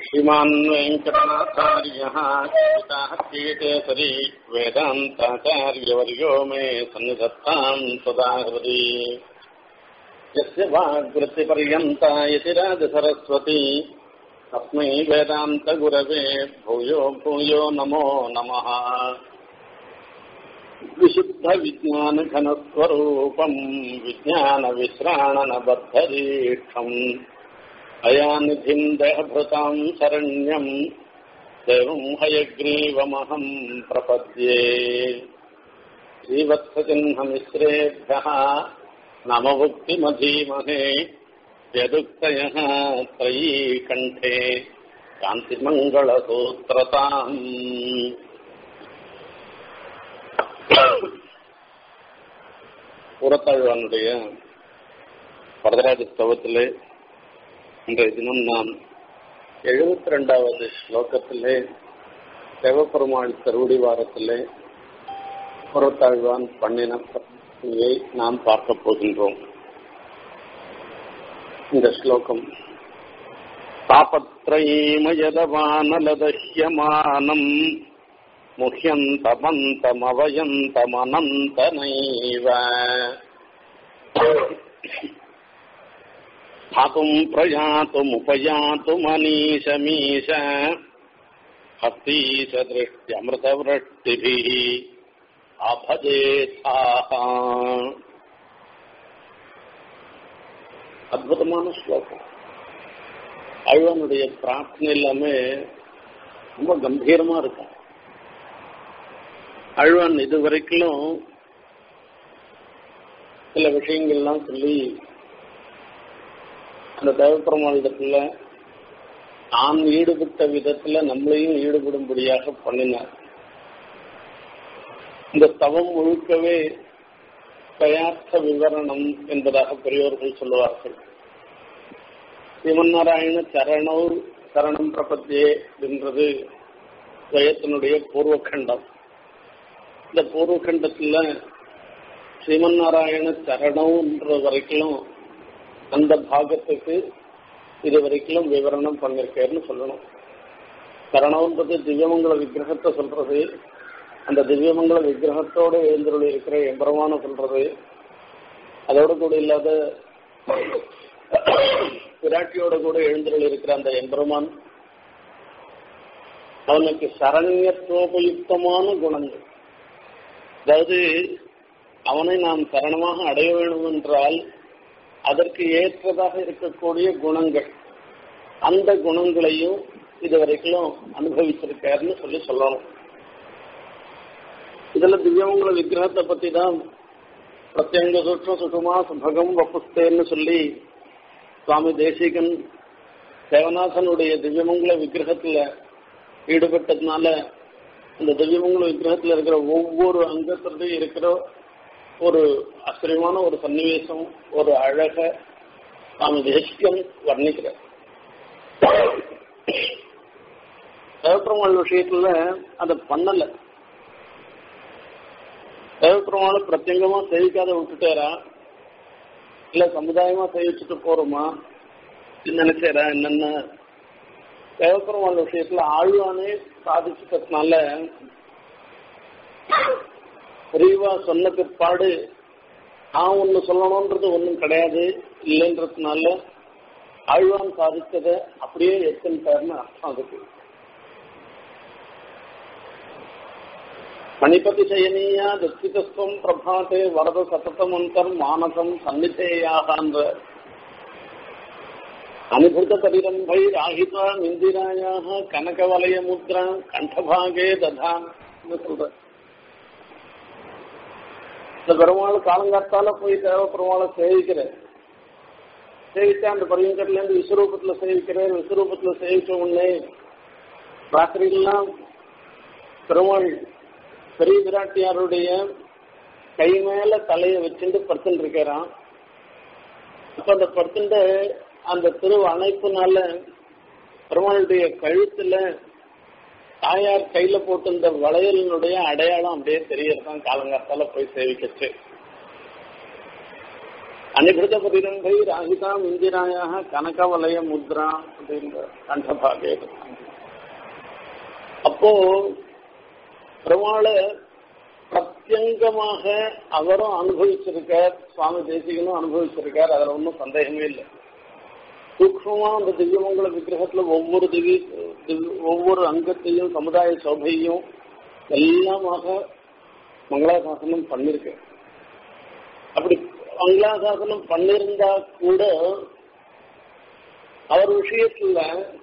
श्रीमान् वेङ्कटनाथार्यः सीताहत्येकेसरी वेदान्ताचार्यवर्यो मे सन्निधत्ताम् सदा हृदि यस्य वाग्वृत्तिपर्यन्ता यतिराजसरस्वती तस्मै वेदान्तगुरवे भूयो भूयो नमो नमः विशुद्धविज्ञानघनस्वरूपम् विज्ञानविश्राणनबद्धदीक्षम् अयानिधिम् देहभृताम् शरण्यम् देवम् हयग्रीवमहम् प्रपद्ये श्रीवत्सचिह्नमिश्रेभ्यः नमभुक्तिमधीमहे यदुक्तयः त्रयी कण्ठे कान्तिमङ्गलसूत्रताम् புறத்தாழ்வானுடைய வரதராஜ ஸ்தவத்திலே இன்றைய தினம் நாம் எழுபத்தி ரெண்டாவது ஸ்லோகத்திலே தேவப்பெருமாள் தருவடி வாரத்திலே புறத்தாழ்வான் பண்ணின பத்தியை நாம் பார்க்க போகின்றோம் இந்த ஸ்லோகம் तापत्रयीमयदवानलदह्यमानम् मुह्यन्तमन्तमवयन्तमनन्तनैव स्थातुम् प्रयातुमुपयातु मनीषमीश हस्तीश दृष्ट्यमृतवृष्टिभिः அபதேசாக அற்புதமான ஸ்லோகம் அழ்வனுடைய பிரார்த்தனை எல்லாமே ரொம்ப கம்பீரமா இருக்கும் அழ்வன் இது வரைக்கும் சில விஷயங்கள்லாம் சொல்லி அந்த தேவப்பெருமாளிடத்துல தான் ஈடுபட்ட விதத்துல நம்மளையும் ஈடுபடும்படியாக பண்ணினார் இந்த தவம் முழுக்கவே தயார்த்த விவரணம் என்பதாக பெரியோர்கள் சொல்லுவார்கள் சிவநாராயண சரணௌர் சரணம் பிரபத்தியே என்றது துவயத்தினுடைய பூர்வகண்டம் இந்த பூர்வகண்டத்துல ஸ்ரீமன்னாராயண சரணம்ன்ற வரைக்கும் அந்த பாகத்துக்கு இது வரைக்கும் விவரணம் பண்ணிருக்கேன்னு சொல்லணும் சரணம்ன்றது திவ்யமங்கல விக்கிரகத்தை சொல்றது அந்த திவ்யமங்கல விக்கிரகத்தோடு எழுந்தருள் இருக்கிற எம்பரமான சொல்றது அதோடு கூட இல்லாத விராட்டியோட கூட எழுந்தருள் இருக்கிற அந்த எம்பெருமான் அவனுக்கு சரண்யத்துவபயுக்தமான குணங்கள் அதாவது அவனை நாம் சரணமாக அடைய வேண்டும் என்றால் அதற்கு ஏற்றதாக இருக்கக்கூடிய குணங்கள் அந்த குணங்களையும் இதுவரைக்கும் அனுபவிச்சிருக்காருன்னு சொல்லி சொல்லணும் இதுல திவ்யமங்கல விக்கிரகத்தை பத்தி தான் பிரத்யங்க சூட்சம் சுஷுமா சுபகம் வப்புஸ்தேன்னு சொல்லி சுவாமி தேசிகன் தேவநாதனுடைய திவ்யமங்கல விக்கிரகத்துல ஈடுபட்டதுனால அந்த திவ்யமங்கல விக்கிரகத்துல இருக்கிற ஒவ்வொரு அங்கத்திலையும் இருக்கிற ஒரு ஆச்சரியமான ஒரு சன்னிவேசம் ஒரு அழக சுவாமி தேசிகன் வர்ணிக்கிறார் தேவப்பெருமாள் விஷயத்துல அதை பண்ணல தேவப்பெருமாளை பிரத்யங்கமா சேவிக்காத விட்டுட்டாரா இல்ல சமுதாயமா சேவிச்சுட்டு போறோமா நினைச்சாரா என்னென்ன தேவப்பெருமாள் விஷயத்துல ஆழ்வானே சாதிச்சுட்டதுனால பெரியவா சொன்ன பிற்பாடு நான் ஒண்ணு சொல்லணும்ன்றது ஒண்ணும் கிடையாது இல்லைன்றதுனால ஆழ்வான் சாதிச்சதை அப்படியே எடுத்துட்டாருன்னு அர்த்தம் அதுக்கு மணிபதி சயனீயா தத்திதஸ்வம் பிரபாத்தே வரத சததமந்தர் மானசம் சன்னிதேயாகன்ற அனுபூத பரிரம்பை ராகிதா இந்திராயாக கனகவலய முத்ரா கண்டபாகே ததான் சொல்ற இந்த பெருமாள் காலங்காத்தால போய் தேவ பெருமாளை சேவிக்கிற சேவிச்சா அந்த பரியங்கட்ல இருந்து விஸ்வரூபத்துல சேவிக்கிறேன் விஸ்வரூபத்துல சேவிச்ச உடனே ராத்திரிலாம் பெருமாள் பெரிய விராட்டியாருடைய கை மேல தலைய வச்சுட்டு படுத்துட்டு இருக்கிறான் அப்ப அந்த படுத்துட்ட அந்த திரு அணைப்புனால பெருமாளுடைய கழுத்துல தாயார் கையில போட்டு இந்த வளையலினுடைய அடையாளம் அப்படியே தெரியறதான் காலங்காத்தால போய் சேவிக்கச்சு அனிபிருத பதிரம்பை ராகிதாம் இந்திராயாக கனகவலய முத்ரா அப்படின்ற கண்டபாகே அப்போ பெருமாளை பிரத்யங்கமாக அவரும் அனுபவிச்சிருக்கார் சுவாமி தேசிகனும் அனுபவிச்சிருக்கார் அதுல ஒன்றும் சந்தேகமே இல்லை சூக்மமா அந்த திவ்யமங்கல விக்கிரகத்துல ஒவ்வொரு திவ்ய திவ்- ஒவ்வொரு அங்கத்தையும் சமுதாய சோபையும் எல்லாமாக மங்களாசாசனம் பண்ணிருக்கு அப்படி மங்களாசாசனம் பண்ணிருந்தா கூட அவர் விஷயத்துல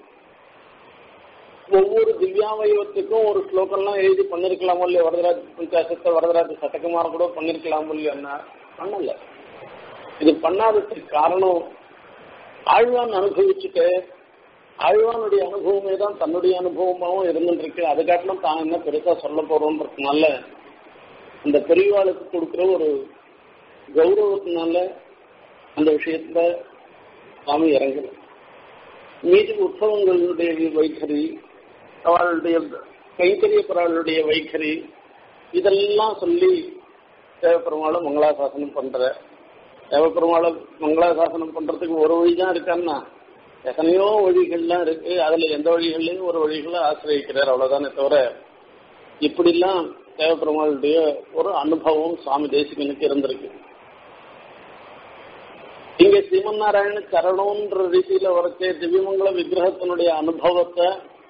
ஒவ்வொரு திவ்யாவயவத்துக்கும் ஒரு ஸ்லோகம்லாம் எழுதி பண்ணிருக்கலாமோ இல்லையா வரதராஜ் பஞ்சாசத்தை வரதராஜ் சட்டகுமார் கூட பண்ணிருக்கலாமோ இல்லையா என்ன பண்ணல இது பண்ணாததுக்கு காரணம் ஆழ்வான் அனுபவிச்சுட்டு ஆழ்வானுடைய அனுபவமே தான் தன்னுடைய அனுபவமாகவும் இருந்துருக்கு அது காட்டிலும் தான் என்ன பெருசா சொல்ல போறோன்றதுனால அந்த பெரியவாளுக்கு கொடுக்குற ஒரு கௌரவத்தினால அந்த விஷயத்துல சுவாமி இறங்குது மீதி உற்சவங்களுடைய வைகரி அவளுடைய கைத்தறிய பிறாளுடைய வைகரி இதெல்லாம் சொல்லி தேவப்பெருமாளை மங்களாசாசனம் பண்ற தேவப்பெருமாளை மங்களாசாசனம் பண்றதுக்கு ஒரு வழி தான் இருக்கான்னா எத்தனையோ வழிகள்லாம் இருக்கு அதுல எந்த வழிகள்லயும் ஒரு வழிகளை ஆசிரியக்கிறார் அவ்வளவுதானே தவிர இப்படிலாம் தேவப்பெருமாளுடைய ஒரு அனுபவம் சுவாமி தேசிகனுக்கு இருந்திருக்கு இங்க ஸ்ரீமன் நாராயண சரணம்ன்ற ரீதியில வரச்சே திவ்யமங்கல விக்கிரகத்தினுடைய அனுபவத்தை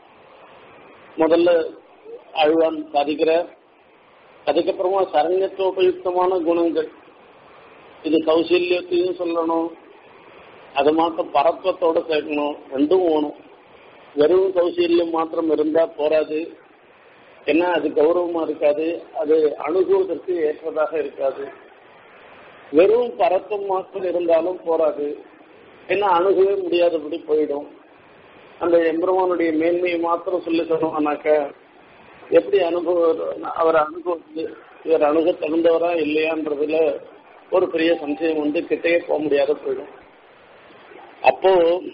முதல்ல ஆழ்வான் சாதிக்கிறார் அதுக்கப்புறமா சரண்யத்துவபயுக்தமான குணங்கள் இது கௌசல்யத்தையும் சொல்லணும் அது மாத்திரம் பரத்வத்தோட சேர்க்கணும் ரெண்டும் வேணும் வெறும் கௌசல்யம் மாத்திரம் இருந்தா போராது ஏன்னா அது கௌரவமா இருக்காது அது அணுகுவதற்கு ஏற்றதாக இருக்காது வெறும் பரத்தம் மாத்திரம் இருந்தாலும் போராது ஏன்னா அணுகவே முடியாதபடி போயிடும் அந்த எம்பெருமானுடைய மேன்மையை மாத்திரம் சொல்லி சொன்னோம்னாக்க எப்படி அனுபவ அவர் அணுகுவது இவர் அணுக தகுந்தவரா இல்லையான்றதுல ஒரு பெரிய சந்தேகம் வந்து கிட்டே போக முடியாத போயிடும் அப்போ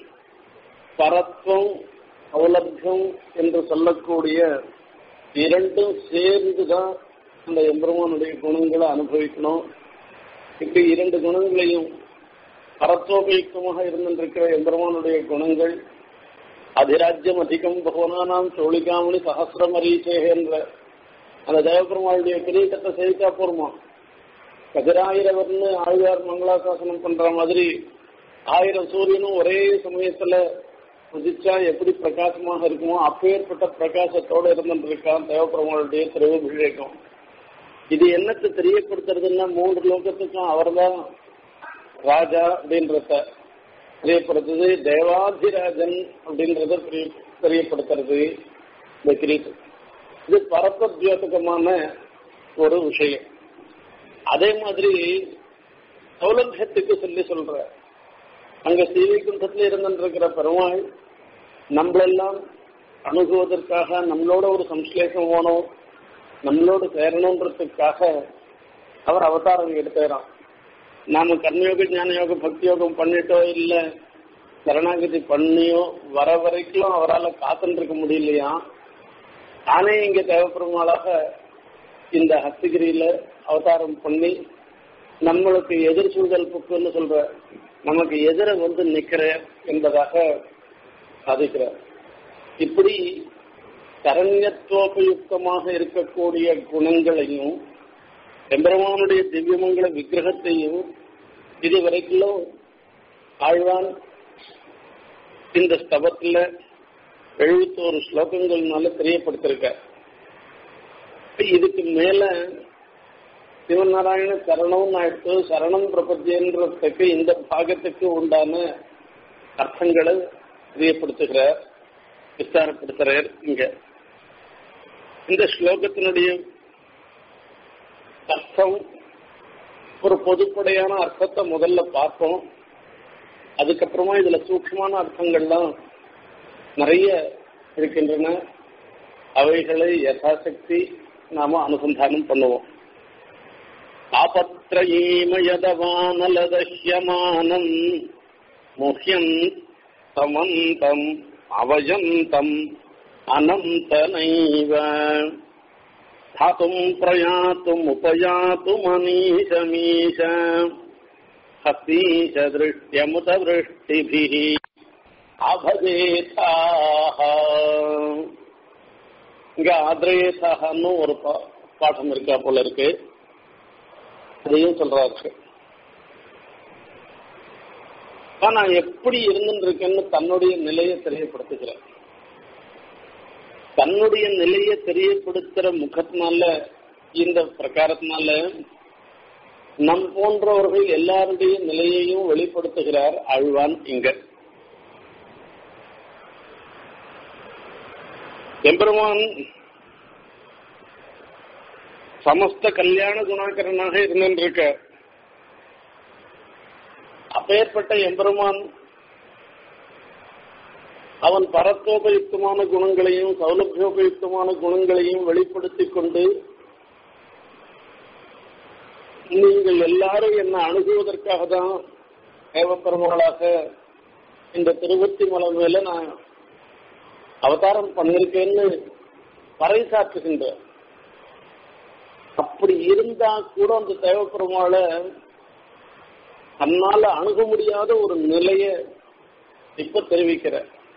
பரத்வம் சௌலபியம் என்று சொல்லக்கூடிய இரண்டும் சேர்ந்துதான் அந்த எம்பெருமானுடைய குணங்களை அனுபவிக்கணும் இப்படி இரண்டு குணங்களையும் பரத்தோபயுக்தமாக இருந்திருக்கிற எம்பெருமானுடைய குணங்கள் அதிராஜ்யம் அதிகம் பகவானாம் சோழிகாமணி சகசிரம் அரீசே என்ற அந்த தேவபெருமாளுடைய கிரீட்டத்தை சேவித்தா போருமா கதிராயிரவர்னு ஆழ்வார் மங்களாசாசனம் பண்ற மாதிரி ஆயிரம் சூரியனும் ஒரே சமயத்துல உதிச்சா எப்படி பிரகாசமாக இருக்குமோ அப்பேற்பட்ட பிரகாசத்தோட இருந்துருக்கான் தேவபெருமாளுடைய திருவிழேக்கம் இது என்னத்தை தெரியப்படுத்துறதுன்னா மூன்று லோகத்துக்கும் அவர்தான் ராஜா அப்படின்றத தெரியப்படுத்துது தேவாதிராஜன் அப்படின்றத தெரிய- தெரியப்படுத்துறது இந்த கிரீட்டு இது பரப்பத்யோதகமான ஒரு விஷயம் அதே மாதிரி சௌலபியத்துக்கு சொல்லி சொல்ற அங்க ஸ்ரீவைகுண்டத்துல இருந்திருக்கிற பெருமாள் நம்மளெல்லாம் அணுகுவதற்காக நம்மளோட ஒரு சம்ஸ்லேஷம் வேணும் நம்மளோட சேரணுன்றதுக்காக அவர் அவதாரம் எடுத்துறான் நாம கர்மயோக ஞான யோகம் பக்தி யோகம் பண்ணிட்டோ இல்ல சரணாகதி பண்ணியோ வர வரைக்கும் அவரால் காத்துட்டு இருக்க முடியலையா தானே இங்க தேவப்பெருமாளாக இந்த ஹஸ்தகிரியில அவதாரம் பண்ணி நம்மளுக்கு எதிர் சூழல் புக்குன்னு சொல்ற நமக்கு எதிர வந்து நிக்கிற என்பதாக சாதிக்கிறார் இப்படி சரண்யத்துவபயுக்தமாக இருக்கக்கூடிய குணங்களையும் எம்பெருமானுடைய திவ்யமங்கல விக்கிரகத்தையும் இதுவரைக்கும் ஆழ்வான் இந்த ஸ்தபத்துல எழுபத்தோரு ஸ்லோகங்கள்னால தெரியப்படுத்திருக்க இதுக்கு மேல சிவநாராயண சரணம் ஆயிடுத்து சரணம் பிரபத்தியன்றதுக்கு இந்த பாகத்துக்கு உண்டான அர்த்தங்களை தெரியப்படுத்துகிறார் விஸ்தாரப்படுத்துறார் இங்க இந்த ஸ்லோகத்தினுடைய அர்த்தம் ஒரு பொதுப்படையான அர்த்தத்தை முதல்ல பார்த்தோம் அதுக்கப்புறமா இதுல சூக்ஷ்மமான அர்த்தங்கள்லாம் நிறைய இருக்கின்றன அவைகளை யதாசக்தி நாம அனுசந்தானம் பண்ணுவோம் ஆபத்ரயீமயதவானலதஹ்யமானம் முஹ்யம் தமந்தம் அவயந்தம் அனந்தனைவ स्थातुम् प्रयातुम् उपयातुमनीशमीश ஹசீஷ திருஷ்யமுத விருஷ்டிபிஹி அபதேதாக இங்க ஆதிரேதாகன்னு ஒரு பா- பாடம் இருக்கா போல இருக்கு அதையும் சொல்றாரு அப்ப நான் எப்படி இருந்துட்டு இருக்கேன்னு தன்னுடைய நிலையை தெரியப்படுத்துகிறேன் தன்னுடைய நிலையை தெரியப்படுத்துற முகத்தினால இந்த பிரகாரத்தினால நம் போன்றவர்கள் எல்லாருடைய நிலையையும் வெளிப்படுத்துகிறார் ஆழ்வான் இங்க எம்பெருமான் சமஸ்த கல்யாண குணாகரனாக இருந்திருக்க அப்பேற்பட்ட எம்பெருமான் அவன் பரத்தோபயுக்தமான குணங்களையும் சௌலபியோபயுக்தமான குணங்களையும் வெளிப்படுத்திக் கொண்டு நீங்கள் எல்லாரும் என்ன அணுகுவதற்காக தான் தேவப்பெருமாளாக இந்த திருவத்தி மலை மேல நான் அவதாரம் பண்ணிருக்கேன்னு பறைசாற்றுகின்ற அப்படி இருந்தா கூட அந்த தேவப்பெருமாளை தன்னால அணுக முடியாத ஒரு நிலைய இப்ப தெரிவிக்கிற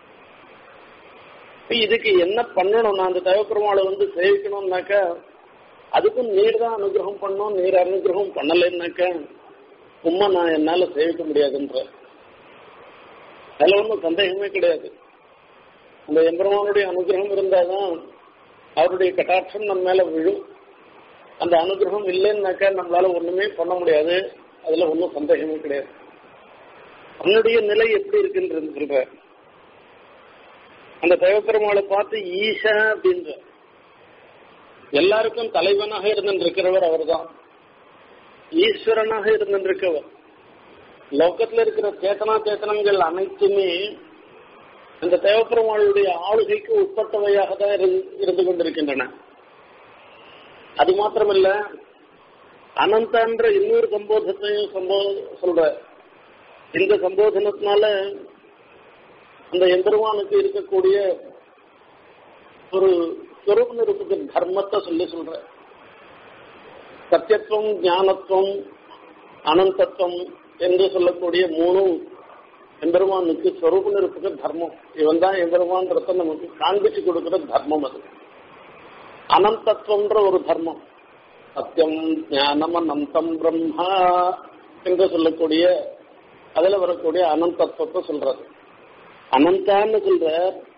இப்ப இதுக்கு என்ன பண்ணணும் நான் அந்த தேவப்பெருமாளை வந்து சேவிக்கணும்னாக்கா அதுக்கும் நீர் தான் அனுகிரகம் பண்ணணும் நீர் அனுகிரகம் பண்ணலைன்னாக்கா சும்மா நான் என்னால சேவிக்க முடியாதுன்ற அதுல ஒன்றும் சந்தேகமே கிடையாது அந்த எம்பெருமானுடைய அனுகிரகம் இருந்தாதான் அவருடைய கட்டாட்சம் நம்ம மேல விழும் அந்த அனுகிரகம் இல்லைன்னாக்கா நம்மளால ஒண்ணுமே பண்ண முடியாது அதுல ஒன்றும் சந்தேகமே கிடையாது அவனுடைய நிலை எப்படி இருக்குன்றது சொல்ற அந்த தேவப்பெருமாளை பார்த்து ஈஷா அப்படின்ற எல்லாருக்கும் தலைவனாக இருந்திருக்கிறவர் அவர்தான் ஈஸ்வரனாக இருந்திருக்கவர் லோகத்துல இருக்கிற சேத்தனா சேத்தனங்கள் அனைத்துமே அந்த தேவப்பெருமாளுடைய ஆளுகைக்கு உட்பட்டவையாக தான் இருந்து- இருந்து கொண்டிருக்கின்றன அது மாத்திரமல்ல அனந்தன்ற இன்னொரு சம்போதத்தையும் சம்போ சொல்ற இந்த சம்போதனத்தினால அந்த எம்பெருமானுக்கு இருக்கக்கூடிய ஒரு ஸ்வரூப நிரூபக தர்மத்தை சொல்லி சொல்ற சத்தியத்துவம் ஞானத்துவம் அனந்தத்துவம் என்று சொல்லக்கூடிய மூணும் எம்பெருமானுக்கு ஸ்வரூப நிரூபக தர்மம் இவன் தான் எம்பெருமான்றத நமக்கு காண்பிச்சு கொடுக்கிற தர்மம் அது அனந்தத்துவம்ன்ற ஒரு தர்மம் சத்தியம் ஞானம் அனந்தம் பிரம்மா என்று சொல்லக்கூடிய அதுல வரக்கூடிய அனந்தத்துவத்தை சொல்றது அனந்தான்னு சொல்ற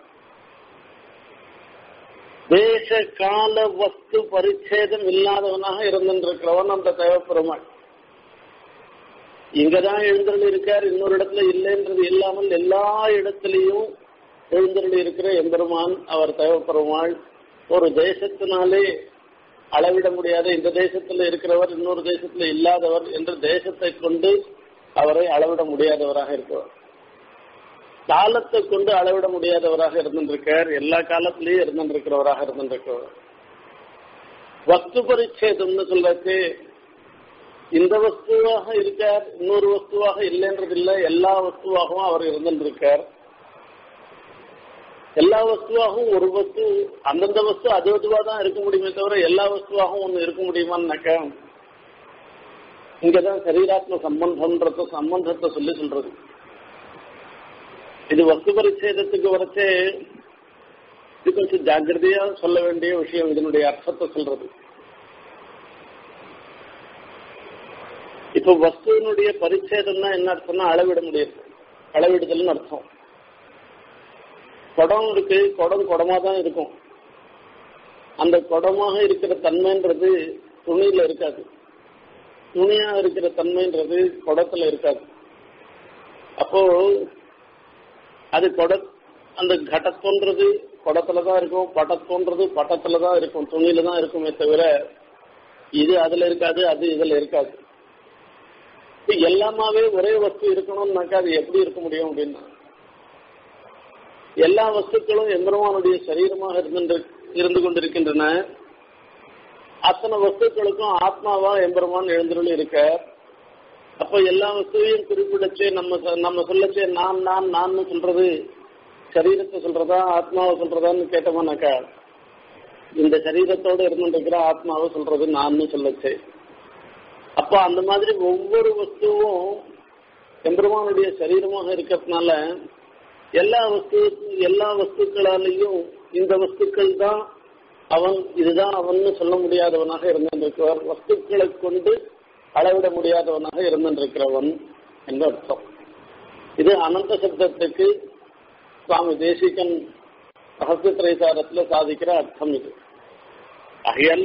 தேச கால வஸ்து பரிச்சேதம் இல்லாதவனாக இருந்திருக்கிறவன் அந்த தேவப்பெருமாள் இங்கதான் எழுந்தருள் இருக்கார் இன்னொரு இடத்துல இல்லைன்றது இல்லாமல் எல்லா இடத்திலையும் எழுந்தருள் இருக்கிற எம்பெருமான் அவர் தேவப்பெருமாள் ஒரு தேசத்தினாலே அளவிட முடியாத இந்த தேசத்துல இருக்கிறவர் இன்னொரு தேசத்துல இல்லாதவர் என்ற தேசத்தை கொண்டு அவரை அளவிட முடியாதவராக இருக்கிறார் காலத்தை கொண்டு அளவிட முடியாதவராக இருந்திருக்கார் எல்லா காலத்திலயும் இருந்திருக்கிறவராக இருந்திருக்கிறவர் வஸ்து பரிச்சேதம்னு சொல்றச்சு இந்த வஸ்துவாக இருக்கார் இன்னொரு வஸ்துவாக இல்லைன்றது இல்ல எல்லா வஸ்துவாகவும் அவர் இருந்திருக்கார் எல்லா வஸ்துவாகவும் ஒரு வஸ்து அந்தந்த வஸ்து அது அதுவா தான் இருக்க முடியுமே தவிர எல்லா வஸ்துவாகவும் ஒண்ணு இருக்க முடியுமான்னாக்கா இங்கதான் சரீராத்ம சம்பந்தம்ன்றத சம்பந்தத்தை சொல்லி சொல்றது இது வஸ்து பரிச்சேதத்துக்கு வரச்சே இது கொஞ்சம் ஜாக்கிரதையா சொல்ல வேண்டிய விஷயம் இதனுடைய அர்த்தத்தை சொல்றது இப்ப வஸ்துவனுடைய பரிச்சேதம்னா என்ன அர்த்தம்னா அளவிட முடியாது அளவிடுதல்னு அர்த்தம் குடம் இருக்கு குடம் குடமா தான் இருக்கும் அந்த குடமாக இருக்கிற தன்மைன்றது துணியில இருக்காது துணியா இருக்கிற தன்மைன்றது குடத்துல இருக்காது அப்போ அது கொட அந்த கடத்தோன்றது குடத்துல தான் இருக்கும் பட்டத்தோன்றது பட்டத்துல தான் இருக்கும் துணியில தான் இருக்குமே தவிர இது அதுல இருக்காது அது இதுல இருக்காது இப்ப எல்லாமாவே ஒரே வஸ்து இருக்கணும்னாக்கா அது எப்படி இருக்க முடியும் அப்படின்னா எல்லா வஸ்துக்களும் எம்பெருமானுடைய சரீரமாக இருந்து இருந்து கொண்டிருக்கின்றன அத்தனை வஸ்துக்களுக்கும் ஆத்மாவா எம்பெருமான் எழுந்தருள் இருக்க அப்ப எல்லா வஸ்துவையும் குறிப்பிடச்சே நம்ம சொ- நம்ம சொல்லச்சே நான் நான் நான் சொல்றது சரீரத்தை சொல்றதா ஆத்மாவை சொல்றதான்னு கேட்டோம்னாக்கா இந்த சரீரத்தோட இருந்துருக்கிற ஆத்மாவை சொல்றது நான் சொல்லச்சே அப்ப அந்த மாதிரி ஒவ்வொரு வஸ்துவும் எம்பெருமானுடைய சரீரமாக இருக்கிறதுனால எல்லா வஸ்து எல்லா வஸ்துக்களாலேயும் இந்த வஸ்துக்கள் தான் அவன் இதுதான் அவன்னு சொல்ல முடியாதவனாக இருந்திருக்கிறவர் வஸ்துக்களை கொண்டு அளவிட முடியாதவனாக இருந்திருக்கிறவன் என்று அர்த்தம் இது அனந்த சப்தத்துக்கு சுவாமி தேசிகன் ரகசிய திரைசாரத்துல சாதிக்கிற அர்த்தம் இது ஆகையால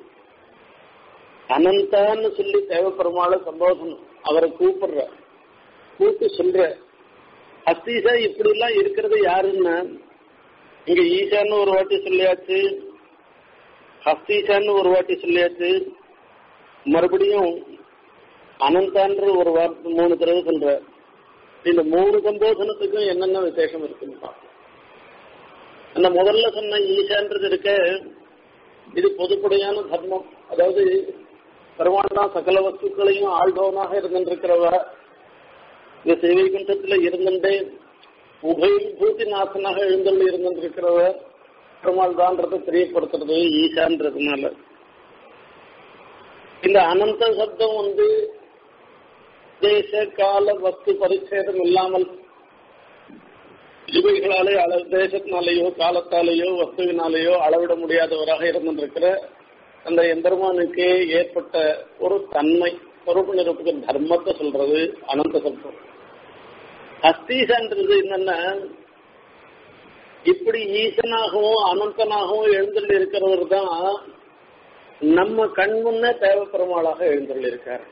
அனந்தான்னு சொல்லி தேவப்பெருமாளை சம்போதனம் அவரை கூப்பிடுற கூப்பிட்டு சொல்ற அஸ்தீசா இப்படி எல்லாம் இருக்கிறது யாருன்னா இங்க ஈசான்னு ஒரு வாட்டி சொல்லியாச்சு ஹஸ்தீசான்னு ஒரு வாட்டி சொல்லியாச்சு மறுபடியும் அனந்தான்ற ஒரு வார்த்தை மூணு தடவை சொல்ற இந்த மூணு சம்போதனத்துக்கும் என்னென்ன விசேஷம் இருக்குன்னு பார்ப்போம் அந்த முதல்ல சொன்ன ஈசான்றது இருக்க இது பொதுப்படையான தர்மம் அதாவது பெருமாள் தான் சகல வஸ்துக்களையும் ஆள்பவனாக இருந்திருக்கிறவ இந்த சேவை குண்டத்துல இருந்துட்டே உபயம் பூத்தி நாசனாக எழுந்தள்ளி இருந்திருக்கிறவ பெருமாள் தான்றதை தெரியப்படுத்துறது ஈசான்றதுனால இந்த அனந்த சப்தம் வந்து தேச கால வஸ்து பரிச்சேதம் இல்லாமல் இவைகளாலே அள தேசத்தினாலேயோ காலத்தாலேயோ வஸ்துவினாலேயோ அளவிட முடியாதவராக இருந்திருக்கிற அந்த எம்பெருமானுக்கு ஏற்பட்ட ஒரு தன்மை பொறுப்பு நிரப்புக்கு தர்மத்தை சொல்றது அனந்த சப்தம் அஸ்தீசன்றது என்னன்னா இப்படி ஈசனாகவும் அனந்தனாகவும் எழுந்தல் இருக்கிறவர் தான் நம்ம கண் முன்ன தேவப்பெருமாளாக எழுந்தல் இருக்கார்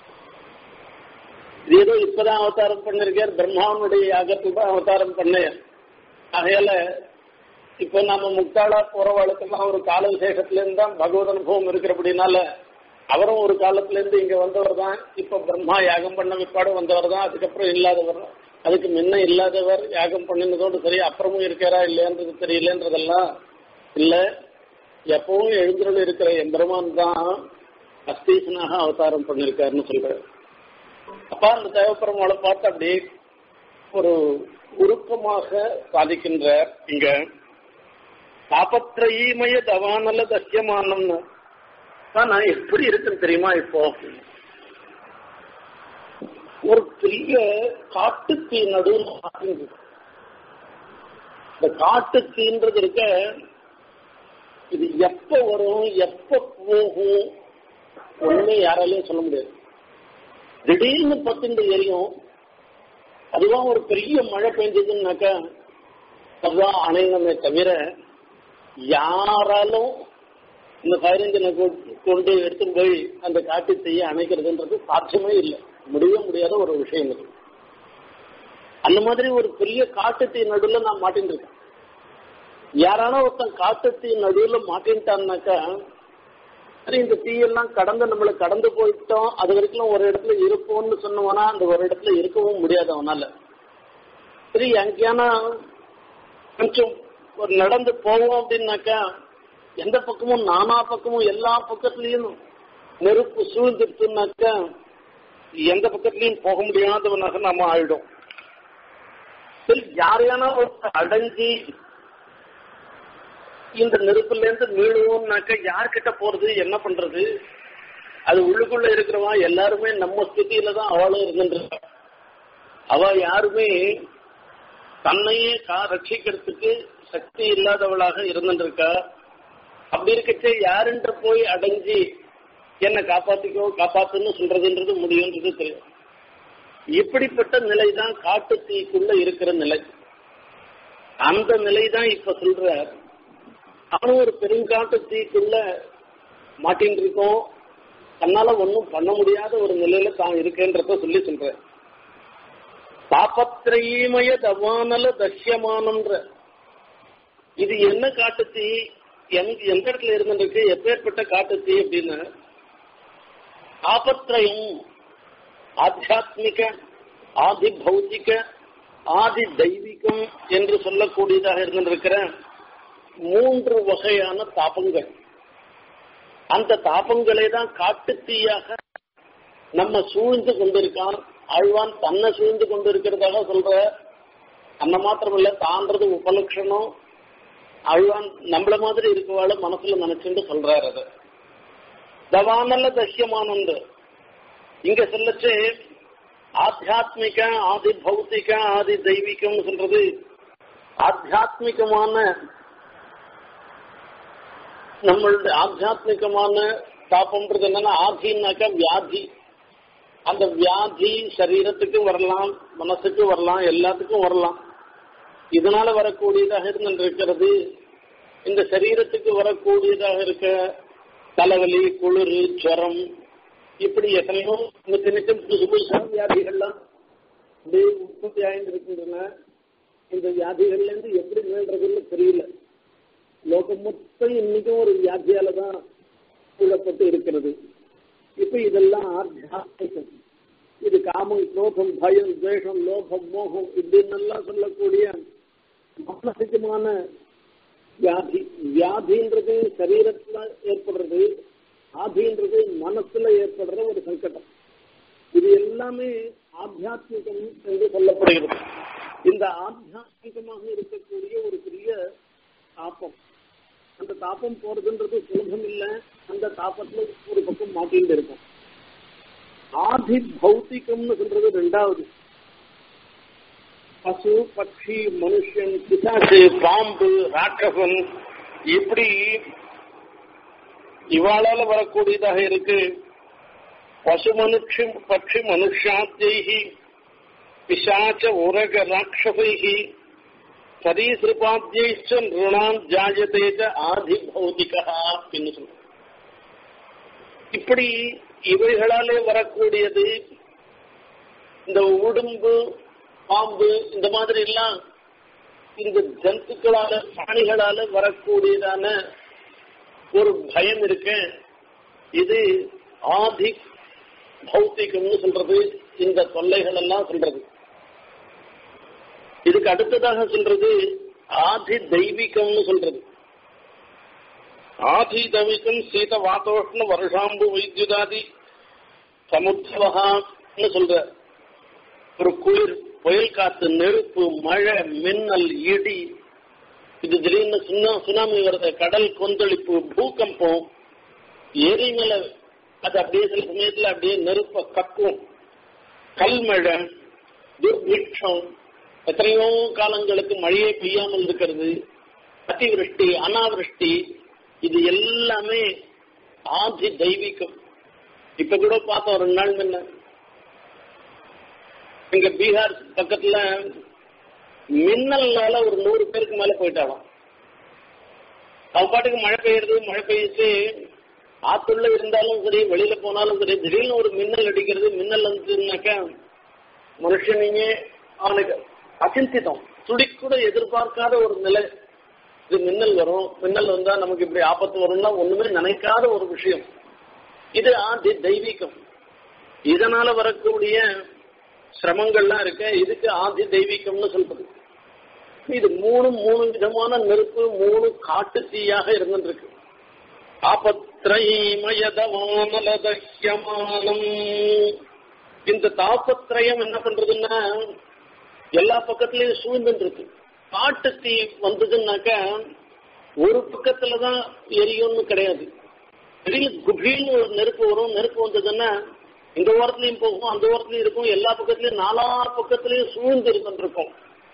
இது ஏதோ இப்பதான் அவதாரம் பண்ணிருக்கார் பிரம்மாவனுடைய யாகத்தில் தான் அவதாரம் பண்ணேன் ஆகையால இப்போ நாம முக்தாளா போறவாளுக்கெல்லாம் ஒரு கால விசேஷத்துல இருந்து தான் பகவத் அனுபவம் இருக்கிறபடினால அவரும் ஒரு காலத்துல இருந்து இங்க வந்தவர் தான் இப்ப பிரம்மா யாகம் பண்ண விற்பாடு வந்தவர் தான் அதுக்கப்புறம் இல்லாதவர் அதுக்கு முன்ன இல்லாதவர் யாகம் பண்ணினதோடு சரி அப்புறமும் இருக்காரா இல்லையான்றது தெரியலன்றதெல்லாம் இல்ல எப்பவும் எழுந்துள்ள இருக்கிற எம்பெருமான் தான் அஸ்தீசனாக அவதாரம் பண்ணிருக்காருன்னு சொல்றாரு அப்ப அந்த தேவப்பெருமாளை பார்த்து அப்படி ஒரு உருக்கமாக சாதிக்கின்றார் இங்க தாபத்திரயீமய தவானல தசியமானம்னு நான் எப்படி இருக்குன்னு தெரியுமா இப்போ ஒரு பெரிய காட்டு தீ நடுவில் இந்த காட்டு தீன்றது இருக்க இது எப்ப வரும் எப்ப போகும் ஒண்ணுமே யாராலையும் சொல்ல முடியாது திடீர்னு பத்துண்டு எரியும் அதுதான் ஒரு பெரிய மழை பெஞ்சதுன்னாக்கா அதுதான் அணைங்கமே தவிர யாராலும் இந்த ஃபயர் இன்ஜினை கொண்டு எடுத்து போய் அந்த காட்டு தீயை அணைக்கிறதுன்றது சாத்தியமே இல்லை முடிய முடியாத ஒரு விஷயம் இது அந்த மாதிரி ஒரு பெரிய காட்டு தீ நடுவில் நான் மாட்டின்னு இருக்கேன் யாரான ஒருத்தன் காட்டு தீ நடுவில் மாட்டின்ட்டான்னாக்கா சரி இந்த தீயெல்லாம் கடந்து நம்மளை கடந்து போயிட்டோம் அது வரைக்கும் ஒரு இடத்துல இருப்போம்னு சொன்னவனா அந்த ஒரு இடத்துல இருக்கவும் முடியாது அவனால சரி எங்கேயானா கொஞ்சம் ஒரு நடந்து போவோம் அப்படின்னாக்கா எந்த பக்கமும் நானா பக்கமும் எல்லா பக்கத்துலயும் நெருப்பு சூழ்ந்துருச்சுனாக்கா எந்த பக்கத்துலயும் போக முடியாதவனாக நாம ஆயிடும் சரி யாரையானா ஒரு அடைஞ்சி இந்த நெருப்புல இருந்து மீளுவோம்னாக்க யார்கிட்ட போறது என்ன பண்றது அது உள்ளுக்குள்ள இருக்கிறவா எல்லாருமே நம்ம ஸ்திதியில தான் அவளும் இருந்துருக்கா அவ யாருமே தன்னையே கா ரட்சிக்கிறதுக்கு சக்தி இல்லாதவளாக இருந்துருக்கா அப்படி இருக்கச்சே யாருன்ற போய் அடைஞ்சி என்ன காப்பாத்திக்கோ காப்பாத்துன்னு சொல்றதுன்றது முடியுன்றது தெரியும் இப்படிப்பட்ட நிலை தான் காட்டு தீக்குள்ள இருக்கிற நிலை அந்த நிலை தான் இப்ப சொல்ற அவனும் ஒரு பெருங்காட்டு தீக்குள்ள மாட்டின்னு இருக்கோம் தன்னால ஒன்றும் பண்ண முடியாத ஒரு நிலையில தான் இருக்கேன்றத சொல்லி சொல்ற தாபத்திரயீமய தவானல தஷ்யமானன்ற இது என்ன காட்டுத்தீ எங்க எந்த இடத்துல இருந்துருக்கு எப்பேற்பட்ட காட்டுத்தீ அப்படின்னு தாபத்திரயம் ஆத்தியாத்மிக ஆதி பௌத்திக ஆதி தெய்வீகம் என்று சொல்லக்கூடியதாக இருந்திருக்கிற மூன்று வகையான தாபங்கள் அந்த தாபங்களே தான் காட்டுத்தீயாக நம்ம சூழ்ந்து கொண்டிருக்கான் ஆழ்வான் தன்னை சூழ்ந்து கொண்டிருக்கிறதாக சொல்ற அந்த மாத்திரமில்ல தான்றது உபலட்சணம் ஆழ்வான் நம்மள மாதிரி இருக்கவாள் மனசுல நினைச்சுட்டு சொல்றாரு அது தவானல்ல தஷ்யமானந்து இங்க சொல்லச்சு ஆத்தியாத்மிக ஆதி பௌத்திக ஆதி தெய்வீகம் சொல்றது ஆத்தியாத்மிகமான நம்மளுடைய ஆத்தியாத்மிகமான தாபம்ன்றது என்னன்னா ஆதினாக்கா வியாதி அந்த வியாதி சரீரத்துக்கும் வரலாம் மனசுக்கு வரலாம் எல்லாத்துக்கும் வரலாம் இதனால வரக்கூடியதாக இருந்திருக்கிறது இந்த சரீரத்துக்கு வரக்கூடியதாக இருக்க தலைவலி குளிர் ஜுரம் இப்படி எத்தனையோ நிச்சய நிச்சயம் புதுசு புதுசான வியாதிகள்லாம் அப்படியே உற்பத்தி ஆயிருக்கின்றன இந்த வியாதிகள்ல இருந்து எப்படி மீள்றதுன்னு தெரியல லோகம் மொத்தம் இன்னைக்கும் ஒரு வியாதியால தான் சூழப்பட்டு இருக்கிறது இப்ப இதெல்லாம் ஆத்தியாத்மிகம் இது காமம் குரோதம் பயம் துவேஷம் லோகம் மோகம் இப்படின்னு எல்லாம் சொல்லக்கூடிய மானசிகமான வியாதி வியாதின்றது சரீரத்துல ஏற்படுறது ஆதின்றது மனசுல ஏற்படுற ஒரு சங்கடம் இது எல்லாமே ஆத்தியாத்மிகம் என்று சொல்லப்படுகிறது இந்த ஆத்தியாத்மிகமாக இருக்கக்கூடிய ஒரு பெரிய தாப்பம் அந்த தாப்பம் போறதுன்றது சுலபம் இல்லை அந்த தாப்பத்துல ஒரு பக்கம் மாட்டிட்டு இருக்கும் ஆதி பௌத்திகம்னு சொல்றது ரெண்டாவது பசு பட்சி மனுஷன் பிசாசு பாம்பு ராட்சசன் இப்படி இவாளால வரக்கூடியதாக இருக்கு பசு மனுஷ பட்சி மனுஷாத்தியை பிசாச்ச உரக ராட்சசை சரீசிருபாத்தியைச்ச நிருணாம் ஜாயதேஜ ஆதி பௌதிகா அப்படின்னு சொல்ற இப்படி இவைகளாலே வரக்கூடியது இந்த உடும்பு பாம்பு இந்த மாதிரி எல்லாம் இந்த ஜந்துக்களால பிராணிகளால வரக்கூடியதான ஒரு பயம் இருக்கு இது ஆதி பௌத்திகம்னு சொல்றது இந்த தொல்லைகள் எல்லாம் சொல்றது இதுக்கு அடுத்ததாக சொல்றது ஆதி தெய்வீகம்னு சொல்றது ஆதி தெய்வீகம் சீத வாத்தோஷ்ண வருஷாம்பு வைத்தியுதாதி சமுத்திரவகான்னு சொல்ற ஒரு குளிர் புயல் காத்து நெருப்பு மழை மின்னல் இடி இது திடீர்னு சுனா சுனாமி வருது கடல் கொந்தளிப்பு பூகம்பம் எரிமல அது அப்படியே சில சமயத்துல அப்படியே நெருப்ப கக்கும் கல்மழை துர்பிக்ஷம் எத்தனையோ காலங்களுக்கு மழையே பெய்யாமல் இருக்கிறது அத்திவிருஷ்டி அனாவிருஷ்டி இது எல்லாமே ஆதி தெய்வீகம் இப்ப கூட பார்த்தோம் ரெண்டு நாள் முன்ன இங்க பீகார் பக்கத்துல மின்னல்னால ஒரு நூறு பேருக்கு மேல போயிட்டாலும் அவன் பாட்டுக்கு மழை பெய்யுறது மழை பெய்யுது ஆத்துள்ள இருந்தாலும் சரி வெளியில போனாலும் சரி திடீர்னு ஒரு மின்னல் அடிக்கிறது மின்னல் வந்துச்சுனாக்கா மனுஷனைங்க அவனுக்கு அச்சிந்தித்தம் துடி கூட எதிர்பார்க்காத ஒரு நிலை இது மின்னல் வரும் மின்னல் வந்தா நமக்கு இப்படி ஆபத்து வரும்னா ஒண்ணுமே நினைக்காத ஒரு விஷயம் இது ஆதி தெய்வீகம் இதனால வரக்கூடிய சிரமங்கள்லாம் இருக்க இதுக்கு ஆதி தெய்வீகம்னு சொல்றது இது மூணு மூணு விதமான நெருப்பு மூணு காட்டு தீயாக இருந்துருக்கு தாபத்ரயமயதவானலதஹ்யமானம் இந்த தாபத்ரயம் என்ன பண்றதுன்னா எல்லா பக்கத்துலயும் சூழ்ந்துட்டு இருக்கு காட்டு தீ வந்ததுன்னாக்க ஒரு பக்கத்துலதான் எரியும்னு கிடையாது திடீர்னு குபீல்னு ஒரு நெருப்பு வரும் நெருப்பு வந்ததுன்னா இந்த ஓரத்துலயும் போகும் அந்த ஓரத்துலயும் இருக்கும் எல்லா பக்கத்துலயும் நாலா பக்கத்துலயும் சூழ்ந்து இருந்துருக்கும்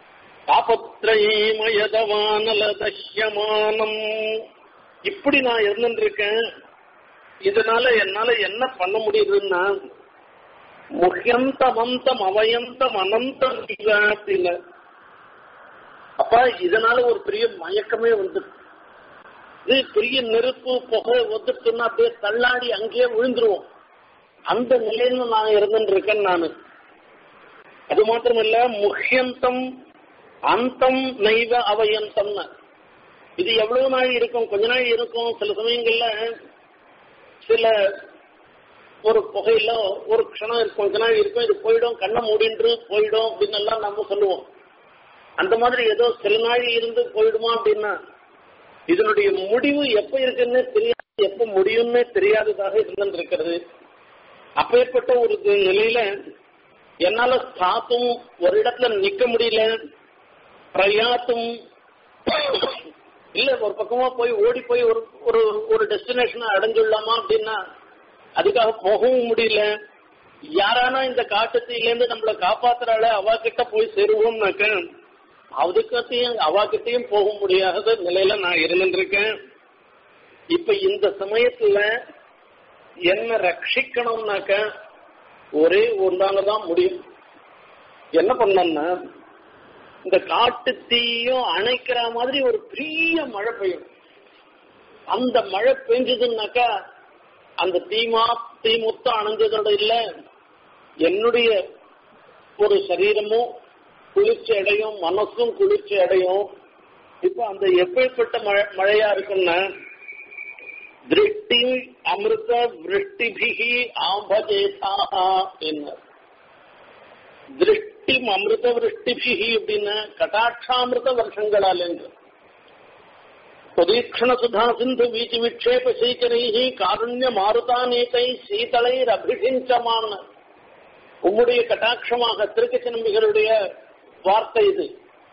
தாபத்ரயமயதவானலதஹ்யமானம் இப்படி நான் இருந்துருக்கேன் இதனால என்னால என்ன பண்ண முடியுதுன்னா முஹ்யந்தமந்தம் அவயந்தம் அனந்தம் அப்படின்னு அப்ப இதனால ஒரு பெரிய மயக்கமே வந்து இது பெரிய நெருப்பு புகை வந்துட்டுன்னா அப்படியே தள்ளாடி அங்கேயே விழுந்துருவோம் அந்த நிலையில நான் இருந்துட்டு இருக்கேன் நானு அது மாத்திரமல்ல முஹ்யந்தம் அந்தம் நைவ அவயந்தம்னு இது எவ்வளவு நாள் இருக்கும் கொஞ்ச நாள் இருக்கும் சில சமயங்கள்ல சில ஒரு புகையில ஒரு க்ஷணம் இருக்கும் கொஞ்ச நாள் இருக்கும் இது போயிடும் கண்ணை மூடின்று போயிடும் அப்படின்னு எல்லாம் நம்ம சொல்லுவோம் அந்த மாதிரி ஏதோ சில நாள் இருந்து போயிடுமா அப்படின்னா இதனுடைய முடிவு எப்ப இருக்குன்னு தெரியாது எப்ப முடியும்னு தெரியாததாக இருந்திருக்கிறது அப்பேற்பட்ட ஒரு நிலையில என்னால ஸ்தாத்தும் ஒரு இடத்துல நிக்க முடியல பிரயாத்தும் இல்ல ஒரு பக்கமா போய் ஓடி போய் ஒரு ஒரு ஒரு டெஸ்டினேஷனை அடைஞ்சுடலாமா அப்படின்னா அதுக்காக போகவும் முடியல யாரானா இந்த காட்டுத்தீலேருந்து நம்மளை காப்பாத்துறாள அவ கிட்ட போய் சேருவோம்னாக்க அதுக்கத்தையும் அவாக்கிட்டையும் போக முடியாத நிலையில நான் இருந்துருக்கேன் இப்ப இந்த சமயத்துல என்ன ரட்சிக்கணும்னாக்க ஒரே ஒன்றாலதான் முடியும் என்ன பண்ணோம்னா இந்த காட்டு தீயும் அணைக்கிற மாதிரி ஒரு பெரிய மழை பெய்யும் அந்த மழை பெஞ்சதுன்னாக்கா அந்த தீமா தீ மொத்தம் அணைஞ்சதோட இல்ல என்னுடைய ஒரு சரீரமும் குளிர்ச்சி அடையும் மனசும் குளிர்ச்சி அடையும் இப்ப அந்த எப்பேற்பட்ட மழை மழையா இருக்குன்னா திருஷ்டி அமிர்த விருஷ்டிபிகி ஆம்பஜேதாக என்ன திருஷ்டி அமிர்த விருஷ்டிபிகி அப்படின்னா கட்டாட்சாமிருத வருஷங்களால் என்று சுதீக்ஷண சுதா சிந்து வீச்சு விக்ஷேப சீக்கரைஹி காருண்ய மாருதானேதை சீதளைர் அபிஷிஞ்சமான உம்முடைய கட்டாட்சமாக திருக்கச்சி நம்பிகளுடைய வார்த்தை இது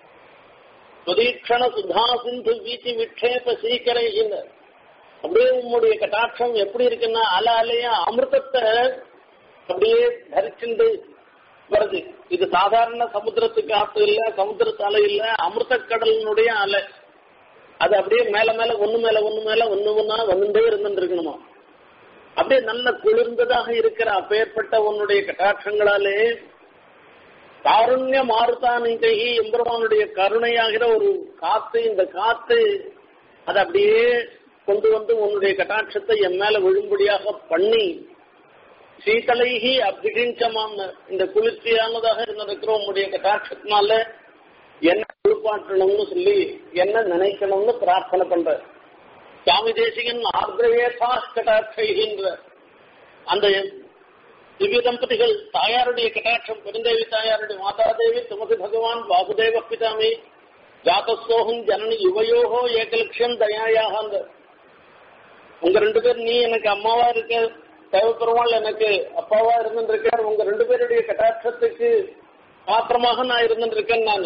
சுதீக்ஷண சுதா சிந்து வீச்சு விக்ஷேப சீக்கரைஹின்னு அப்படியே உம்முடைய கட்டாட்சம் எப்படி இருக்குன்னா அல அலையா அமிர்தத்தை அப்படியே தரிச்சுண்டு வருது இது சாதாரண சமுத்திரத்துக்கு ஆத்து இல்ல சமுத்திரத்து அலை இல்ல அமிர்த கடலினுடைய அலை அது அப்படியே மேல மேல ஒண்ணு மேல ஒண்ணு மேல ஒண்ணு ஒண்ணா வந்துட்டே இருந்துட்டு இருக்கணுமா அப்படியே நல்ல குளிர்ந்ததாக இருக்கிற அப்பேற்பட்ட உன்னுடைய கட்டாட்சங்களாலே காருண்ய மாறுதானிகை எம்பெருமானுடைய கருணையாகிற ஒரு காத்து இந்த காத்து அது அப்படியே கொண்டு வந்து உன்னுடைய கட்டாட்சத்தை என் மேல விழும்படியாக பண்ணி சீதலைகி அபிகிஞ்சமான இந்த குளிர்ச்சியானதாக இருந்திருக்கிற உன்னுடைய கட்டாட்சத்தினால என்ன குளிப்பாற்றணும்னு சொல்லி என்ன நினைக்கணும்னு பிரார்த்தனை பண்ற சுவாமி தேசிகன் ஆர்திரேசா கட்டாட்சிகின்ற அந்த திவ்ய தம்பதிகள் தாயாருடைய கட்டாட்சம் பெருந்தேவி தாயாருடைய மாதாதேவி துமதி பகவான் வாசுதேவ பிதாமி ஜாதசோகம் ஜனனி யுவயோகோ ஏகலட்சியம் தயாயாக அந்த உங்க ரெண்டு பேர் நீ எனக்கு அம்மாவா இருக்க தேவப்பெருமாள் எனக்கு அப்பாவா இருந்துருக்கார் உங்க ரெண்டு பேருடைய கட்டாட்சத்துக்கு பாத்திரமாக நான் இருந்துருக்கேன் நான்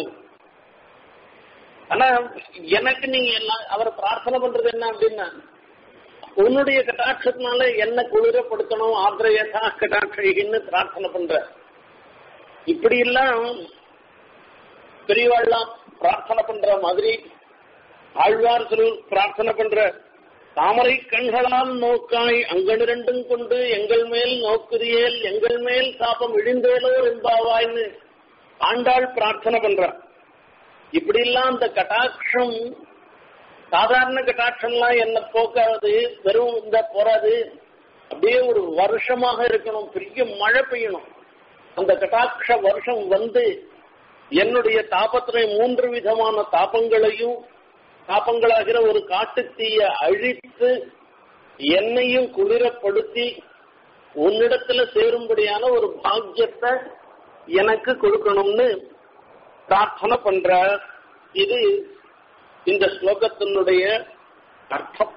ஆனா எனக்கு நீங்க எல்லாம் அவரை பிரார்த்தனை பண்றது என்ன அப்படின்னா உன்னுடைய கட்டாட்சத்தினால என்ன குளிரப்படுத்தணும் ஆத்திரையதா கட்டாட்சின்னு பிரார்த்தனை பண்ற இப்படி எல்லாம் பெரியவாள்லாம் பிரார்த்தனை பண்ற மாதிரி ஆழ்வார்கள் பிரார்த்தனை பண்ற தாமரை கண்களால் நோக்காய் அங்கனிரண்டும் கொண்டு எங்கள் மேல் நோக்குறியேல் எங்கள் மேல் சாபம் இழிந்தேலோ என்பாவாய்னு ஆண்டாள் பிரார்த்தனை பண்ற இப்படி எல்லாம் அந்த கட்டாட்சம் சாதாரண கட்டாட்சம்லாம் என்ன போக்காது வெறும் இந்த போறாது அப்படியே ஒரு வருஷமாக இருக்கணும் பெரிய மழை பெய்யணும் அந்த கட்டாட்ச வருஷம் வந்து என்னுடைய தாபத்திரை மூன்று விதமான தாபங்களையும் தாபங்களாகிற ஒரு காட்டுத்தீய அழித்து என்னையும் குளிரப்படுத்தி உன்னிடத்துல சேரும்படியான ஒரு பாக்கியத்தை எனக்கு கொடுக்கணும்னு பிரார்த்தனை பண்ற இது இந்த ஸ்லோகத்தினுடைய அர்த்தம்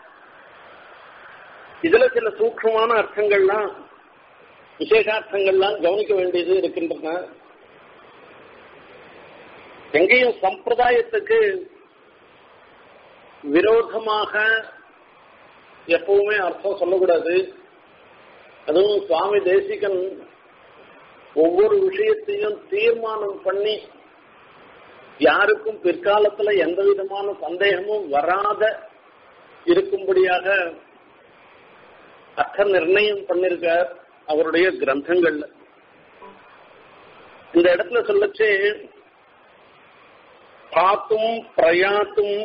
இதுல சில சூக்ஷமான அர்த்தங்கள்லாம் விசேஷார்த்தங்கள்லாம் கவனிக்க வேண்டியது இருக்கின்றன எங்கேயும் சம்பிரதாயத்துக்கு விரோதமாக எப்பவுமே அர்த்தம் சொல்லக்கூடாது அதுவும் சுவாமி தேசிகன் ஒவ்வொரு விஷயத்தையும் தீர்மானம் பண்ணி யாருக்கும் பிற்காலத்துல எந்த விதமான சந்தேகமும் வராத இருக்கும்படியாக அர்த்த நிர்ணயம் பண்ணிருக்கார் அவருடைய கிரந்தங்கள்ல இந்த இடத்துல சொல்லச்சு பாத்தும் பிரயாத்தும்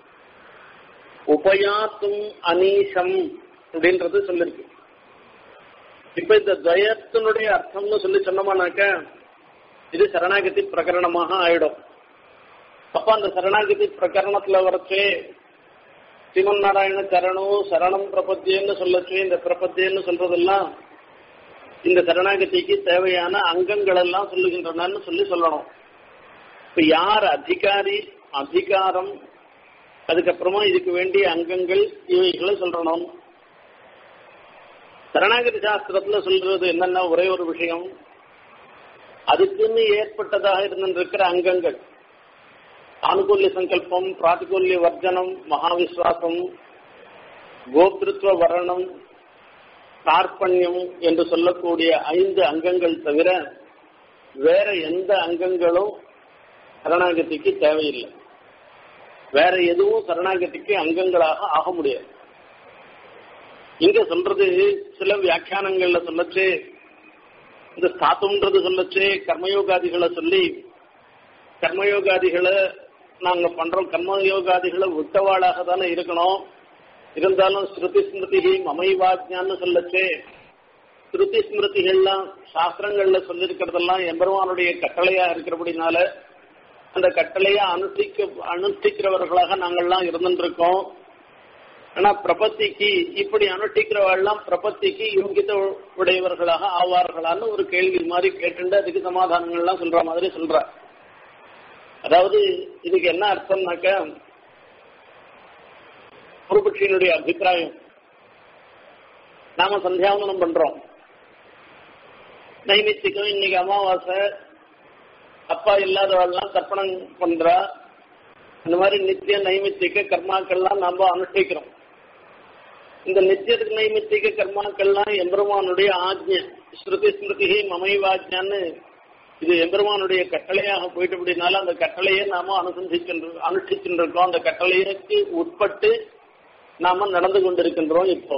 உபயாத்தும் அனீசம் அப்படின்றது சொல்லிருக்கு இப்ப இந்த துவயத்தினுடைய அர்த்தம்னு சொல்லி சொன்னோம்னாக்க இது சரணாகதி பிரகரணமாக ஆயிடும் அப்ப அந்த சரணாகதி பிரகரணத்துல வரச்சே சிவன் நாராயண சரணம் சரணம் பிரபத்தியன்னு சொல்லச்சு இந்த பிரபத்தியன்னு சொல்றதெல்லாம் இந்த சரணாகதிக்கு தேவையான அங்கங்கள் எல்லாம் சொல்லுகின்றனன்னு சொல்லி சொல்லணும் இப்ப யார் அதிகாரி அதிகாரம் அதுக்கப்புறமா இதுக்கு வேண்டிய அங்கங்கள் இவைகளை சொல்லணும் சரணாகதி சாஸ்திரத்துல சொல்றது என்னன்னா ஒரே ஒரு விஷயம் அதுக்குன்னு ஏற்பட்டதாக இருந்திருக்கிற அங்கங்கள் ஆனுகூல்ய சங்கல்பம் பிராதிகூல்ய வர்ஜனம் மகாவிஸ்வாசம் கோத்திருத்துவ வரணம் கார்பண்யம் என்று சொல்லக்கூடிய ஐந்து அங்கங்கள் தவிர வேற எந்த அங்கங்களும் சரணாகதிக்கு தேவையில்லை வேற எதுவும் சரணாகதிக்கு அங்கங்களாக ஆக முடியாது இங்க சொல்றது சில வியாக்கியானங்கள்ல சொல்லச்சு இந்த ஸ்தாத்துன்றது சொல்லச்சு கர்மயோகாதிகளை சொல்லி கர்மயோகாதிகளை நாங்க பண்றோம் கர்மயோகாதிகளை விட்டவாளாக தானே இருக்கணும் இருந்தாலும் ஸ்ருதி ஸ்மிருதி மமைவாஜ்யான்னு சொல்லச்சு ஸ்ருதி ஸ்மிருதிகள்லாம் சாஸ்திரங்கள்ல சொல்லியிருக்கிறதெல்லாம் எம்பெருமானுடைய கட்டளையா இருக்கிறபடினால அந்த கட்டளையா அனுஷ்டிக்க அனுஷ்டிக்கிறவர்களாக நாங்கள்லாம் இருந்துருக்கோம் ஆனா பிரபத்திக்கு இப்படி அனுஷ்டிக்கிறவெல்லாம் பிரபத்திக்கு யோகித்த உடையவர்களாக ஆவார்களான்னு ஒரு கேள்வி மாதிரி கேட்டுண்டு அதுக்கு சமாதானங்கள்லாம் சொல்ற மாதிரி சொல்ற அதாவது இதுக்கு என்ன அர்த்தம்னாக்க பூர்வபக்ஷியினுடைய அபிப்பிராயம் நாம சந்தியாவனம் பண்றோம் நைமித்திகம் இன்னைக்கு அமாவாசை அப்பா இல்லாதவெல்லாம் தர்ப்பணம் பண்றா இந்த மாதிரி நித்திய நைமித்திக கர்மாக்கள்லாம் நாம அனுஷ்டிக்கிறோம் இந்த நித்திய நைமித்திக கர்மாக்கள்லாம் எம்பெருமானுடைய ஆஜ்ஞ ஸ்ருதி ஸ்மிருதி மமைவாஜ்யான்னு இது எம்பெருமானுடைய கட்டளையாக போயிட்டு அப்படின்னால அந்த கட்டளையை நாம அனுசந்திக்கின்ற அனுஷ்டிக்கின்றிருக்கோம் அந்த கட்டளைக்கு உட்பட்டு நாம நடந்து கொண்டிருக்கின்றோம் இப்போ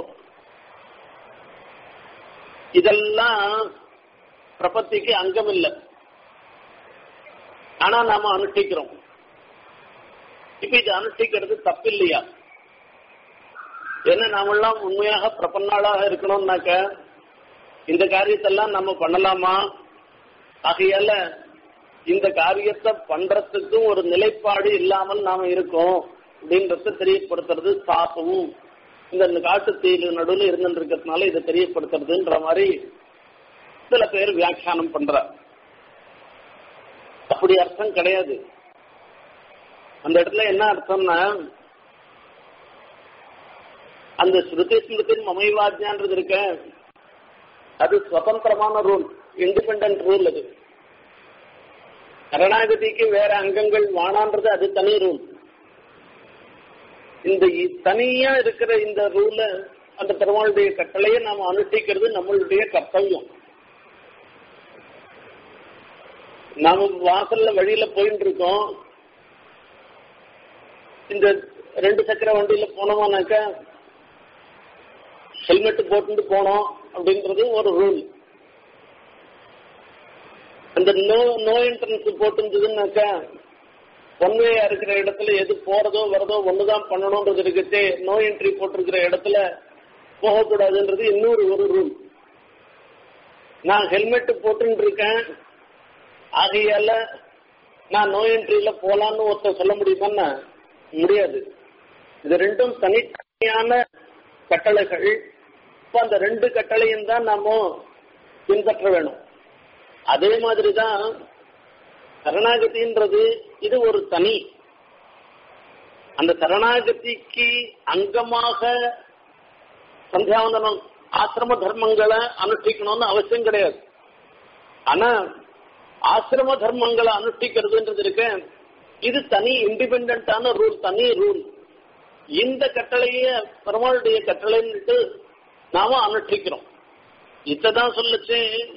இதெல்லாம் பிரபத்திக்கு அங்கம் இல்லை ஆனா நாம அனுஷ்டிக்கிறோம் இப்ப இது அனுஷ்டிக்கிறது தப்பில்லையா ஏன்னா நாமெல்லாம் உண்மையாக பிரபன்னாளாக இருக்கணும்னாக்க இந்த காரியத்தெல்லாம் நம்ம பண்ணலாமா ஆகையால இந்த காரியத்தை பண்றதுக்கும் ஒரு நிலைப்பாடு இல்லாமல் நாம இருக்கோம் அப்படின்றத தெரியப்படுத்துறது சாப்பவும் இந்த காட்டு தீயில நடுவில் இருந்துட்டு இருக்கிறதுனால இதை தெரியப்படுத்துறதுன்ற மாதிரி சில பேர் வியாக்கியானம் பண்ற அப்படி அர்த்தம் கிடையாது அந்த இடத்துல என்ன அர்த்தம்னா அந்த ஸ்ருதி ஸ்மிருதின் மமைவாஜ்யான்றது இருக்க அது சுதந்திரமான ரூல் இண்டிபெண்ட் ரூல் அது கருணாகதிக்கு வேற அங்கங்கள் வானான்றது அது தனி ரூல் இந்த தனியா இருக்கிற இந்த ரூல அந்த பெருமாளுடைய கட்டளையை நாம் அனுஷ்டிக்கிறது நம்மளுடைய கர்த்தவியம் நாம வாசல்ல வழியில போயிட்டு இருக்கோம் இந்த ரெண்டு சக்கர வண்டியில போனோமானாக்க ஹெல்மெட் போட்டு போனோம் அப்படின்றது ஒரு ரூல் அந்த நோ நோ என்ட்ரன்ஸ் போட்டுருந்ததுன்னாக்கா ஒன்வேயா இருக்கிற இடத்துல எது போறதோ வரதோ ஒண்ணுதான் பண்ணணும்ன்றது இருக்குச்சே நோ என்ட்ரி போட்டிருக்கிற இடத்துல போகக்கூடாதுன்றது இன்னொரு ஒரு ரூல் நான் ஹெல்மெட் போட்டுன்னு இருக்கேன் ஆகையால நான் நோ என்ட்ரியில போலான்னு ஒருத்தர் சொல்ல முடியுமான்னா முடியாது இது ரெண்டும் தனித்தனியான கட்டளைகள் இப்ப அந்த ரெண்டு கட்டளையும் தான் நாம பின்பற்ற வேணும் அதே மாதிரிதான் சரணாகதின்றது இது ஒரு தனி அந்த சரணாகதிக்கு அங்கமாக சந்தியாவந்தனம் ஆசிரம தர்மங்களை அனுஷ்டிக்கணும்னு அவசியம் கிடையாது ஆனா ஆசிரம தர்மங்களை அனுஷ்டிக்கிறதுன்றது இருக்க இது தனி இண்டிபெண்டான ரூல் தனி ரூல் இந்த கட்டளைய பெருமாளுடைய கட்டளைன்னுட்டு நாம அனுஷ்டிக்கிறோம் இதான் சொல்லுச்சு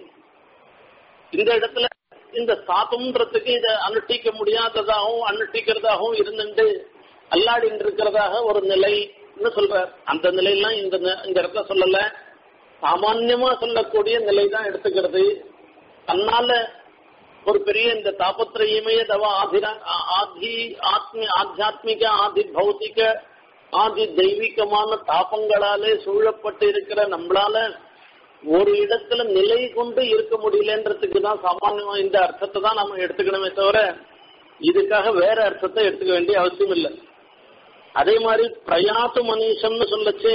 இந்த இடத்துல இந்த சாத்தம்ன்றதுக்கு இதை அனுஷ்டிக்க முடியாததாகவும் அனுஷ்டிக்கிறதாகவும் இருந்துட்டு அல்லாடின்னு இருக்கிறதாக ஒரு நிலைன்னு சொல்ற அந்த நிலையெல்லாம் இந்த இந்த இடத்துல சொல்லல சாமான்யமா சொல்லக்கூடிய நிலை தான் எடுத்துக்கிறது தன்னால ஒரு பெரிய இந்த தாபத்திரயமே தவ ஆதிரா ஆதி ஆத்மி ஆத்தியாத்மிக ஆதி பௌத்திக ஆதி தெய்வீகமான தாபங்களாலே சூழப்பட்டு இருக்கிற நம்மளால ஒரு இடத்துல நிலை கொண்டு இருக்க முடியலன்றதுக்கு தான் சாமானியமா இந்த அர்த்தத்தை தான் நம்ம எடுத்துக்கணுமே தவிர இதுக்காக வேற அர்த்தத்தை எடுத்துக்க வேண்டிய அவசியம் இல்லை அதே மாதிரி பிரயாத்து மனுஷம்னு சொல்லச்சு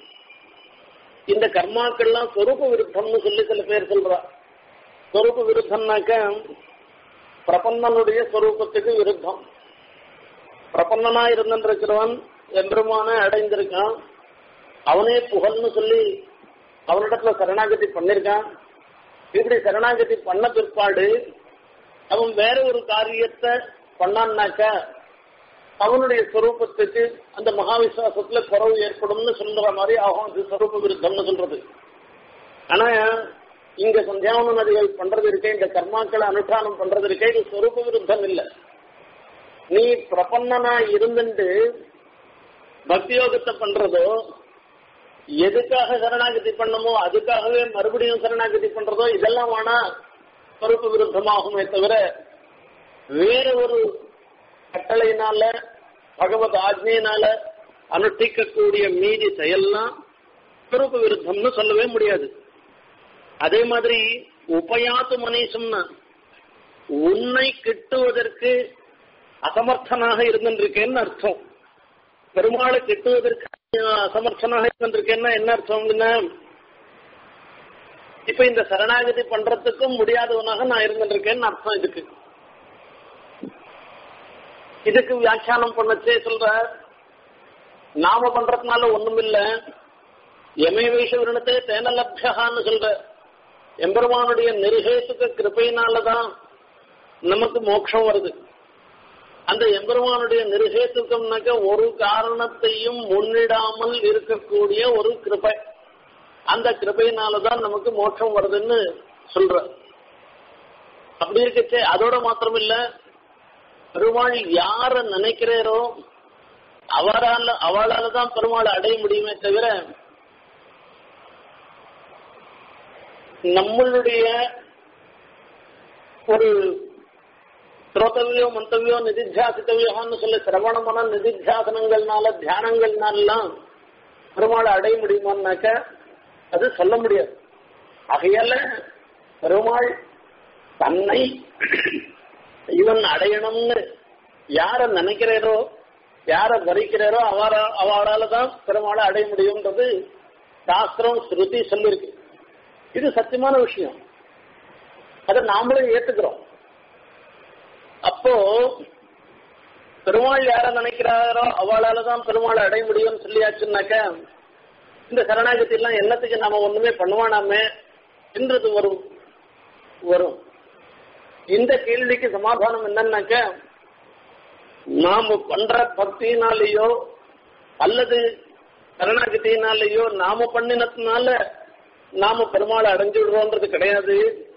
இந்த கர்மாக்கள்லாம் சொரூப விருத்தம்னு சொல்லி சில பேர் சொல்றா சொரூப விருத்தம்னாக்க பிரபன்னனுடைய சொரூபத்துக்கு விருத்தம் பிரபன்னனா இருந்திருக்கிறவன் எம்பெருமான அடைந்திருக்கான் அவனே புகழ்னு சொல்லி அவனிடத்துல சரணாகதி பண்ணிருக்கான் இப்படி சரணாகதி பண்ண பிற்பாடு அவன் வேற ஒரு காரியத்தை பண்ணான்னாக்க அவனுடைய ஸ்வரூபத்துக்கு அந்த மகாவிசுவாசத்துல குறவு ஏற்படும்னு சொல்ற மாதிரி ஆகும் இது ஸ்வரூப விருத்தம்னு சொல்றது ஆனா இங்க சந்தியாவன நதிகள் பண்றது இருக்கே இந்த கர்மாக்களை அனுஷ்டானம் பண்றது இருக்கே இது சொரூப விருத்தம் இல்லை நீ பிரபன்னனா இருந்துட்டு பக்தி யோகத்தை பண்றதோ எதுக்காக சரணாகதி பண்ணமோ அதுக்காகவே மறுபடியும் சரணாகதி பண்றதோ இதெல்லாம் வேணா சொரூப விருத்தமாகுமே தவிர வேற ஒரு கட்டளையினால பகவத் ஆஜ்ஞையினால அனுஷ்டிக்கக்கூடிய மீதி செயல்லாம் சொரூப விருத்தம்னு சொல்லவே முடியாது அதே மாதிரி உபயாத்து மனீசம்னா உன்னை கிட்டுவதற்கு அசமர்த்தனாக இருந்திருக்கேன்னு அர்த்தம் பெருமாளை கிட்டுவதற்கு அசமர்த்தனாக இருந்திருக்கேன்னா என்ன அர்த்தம்னா இப்ப இந்த சரணாகதி பண்றதுக்கும் முடியாதவனாக நான் இருந்திருக்கேன்னு அர்த்தம் இதுக்கு இதுக்கு வியாக்கியானம் பண்ணச்சே சொல்ற நாம பண்றதுனால ஒண்ணுமில்ல எமை வைஷவரணத்தை தேனலப்யகான்னு சொல்ற எம்பெருமானுடைய நிருகேசுக்க கிருப்பையினாலதான் நமக்கு மோட்சம் வருது அந்த எம்பெருமானுடைய நிருகேத்துக்கம்னாக்க ஒரு காரணத்தையும் முன்னிடாமல் இருக்கக்கூடிய ஒரு கிருபை அந்த கிருபையினாலதான் நமக்கு மோட்சம் வருதுன்னு சொல்ற அப்படி இருக்கச்சே அதோட மாத்திரம் இல்ல பெருமாள் யார நினைக்கிறாரோ அவரால் அவளால தான் பெருமாளை அடைய முடியுமே தவிர நம்மளுடைய ஒரு ஸ்ரோதவியோ மந்தவியோ நிதித்தியாசித்தவியோன்னு சொல்லி சிரவணமான நிதித்தியாசனங்கள்னால தியானங்கள்னாலாம் பெருமாளை அடைய முடியுமான்னாக்க அது சொல்ல முடியாது ஆகையால பெருமாள் தன்னை இவன் அடையணும்னு யார நினைக்கிறாரோ யார வரிக்கிறாரோ அவர அவரால தான் பெருமாளை அடைய முடியும்ன்றது சாஸ்திரம் ஸ்ருதி சொல்லிருக்கு இது சத்தியமான விஷயம் அதை நாமளும் ஏத்துக்கிறோம் அப்போ பெருமாள் யார நினைக்கிறாரோ அவளால தான் பெருமாளை அடைய முடியும்னு சொல்லியாச்சுன்னாக்க இந்த சரணாகதி எல்லாம் என்னத்துக்கு நாம ஒண்ணுமே பண்ணுவானாமே என்றது வரும் வரும் இந்த கேள்விக்கு சமாதானம் என்னன்னாக்க நாம பண்ற பக்தியினாலேயோ அல்லது சரணாகதியினாலேயோ நாம பண்ணினதுனால நாம பெருமாளை அடைஞ்சு விடுறோன்றது கிடையாது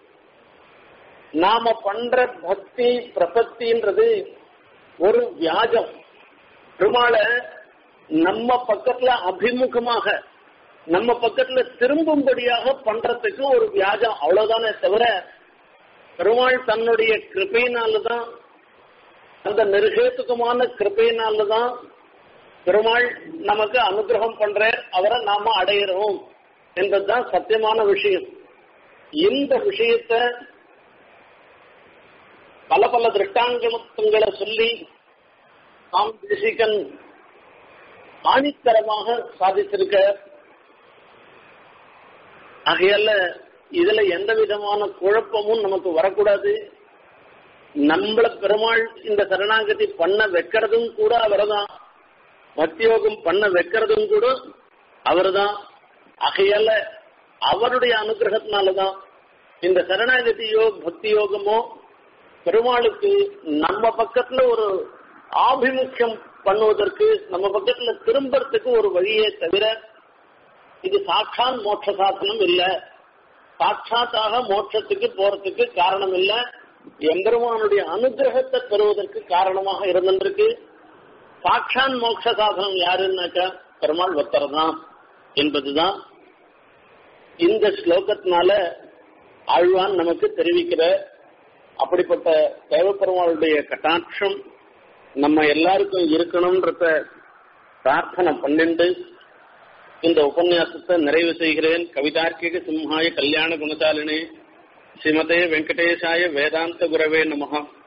நாம பண்ற பக்தி பிரபத்தின்றது ஒரு வியாஜம் பெருமாளை நம்ம பக்கத்துல அபிமுகமாக நம்ம பக்கத்துல திரும்பும்படியாக பண்றதுக்கு ஒரு வியாஜம் அவ்வளவுதானே தவிர பெருமாள் தன்னுடைய கிருப்பையினாலதான் அந்த நிர்கேத்துக்கமான கிருப்பையினாலதான் பெருமாள் நமக்கு அனுகிரகம் பண்ற அவரை நாம அடையிறோம் என்பதுதான் சத்தியமான விஷயம் இந்த விஷயத்த பல பல திருஷ்டாங்கங்களை சொல்லி தாம் தேசிகன் ஆணித்தரமாக சாதித்திருக்க ஆகையால இதுல எந்த விதமான குழப்பமும் நமக்கு வரக்கூடாது நம்மள பெருமாள் இந்த சரணாகதி பண்ண வைக்கிறதும் கூட அவர்தான் பக்தியோகம் பண்ண வைக்கிறதும் கூட அவர்தான் ஆகையால அவருடைய அனுகிரகத்தினாலதான் இந்த சரணாகதியோ பக்தி யோகமோ பெருமாளுக்கு நம்ம பக்கத்துல ஒரு ஆபிமுக்கியம் பண்ணுவதற்கு நம்ம பக்கத்துல திரும்பறதுக்கு ஒரு வழியே தவிர இது சாட்சாத் மோட்ச சாசனம் இல்ல சாட்சாத்தாக மோட்சத்துக்கு போறதுக்கு காரணம் இல்ல எம்பெருமானுடைய அனுகிரகத்தை பெறுவதற்கு காரணமாக இருந்திருக்கு சாட்சான் மோட்ச சாசனம் யாருன்னாக்கா பெருமாள் ஒருத்தர் தான் என்பதுதான் இந்த ஸ்லோகத்தினால ஆழ்வான் நமக்கு தெரிவிக்கிற அப்படிப்பட்ட தேவப்பெருமாளுடைய கட்டாட்சம் நம்ம எல்லாருக்கும் இருக்கணும்ன்றத பிரார்த்தனை பண்ணிண்டு இந்த உபன்யாசத்தை நிறைவு செய்கிறேன் கவிதார்க்கிக சிம்ஹாய கல்யாண குணசாலினே ஸ்ரீமதே வெங்கடேசாய வேதாந்த குரவே நமகா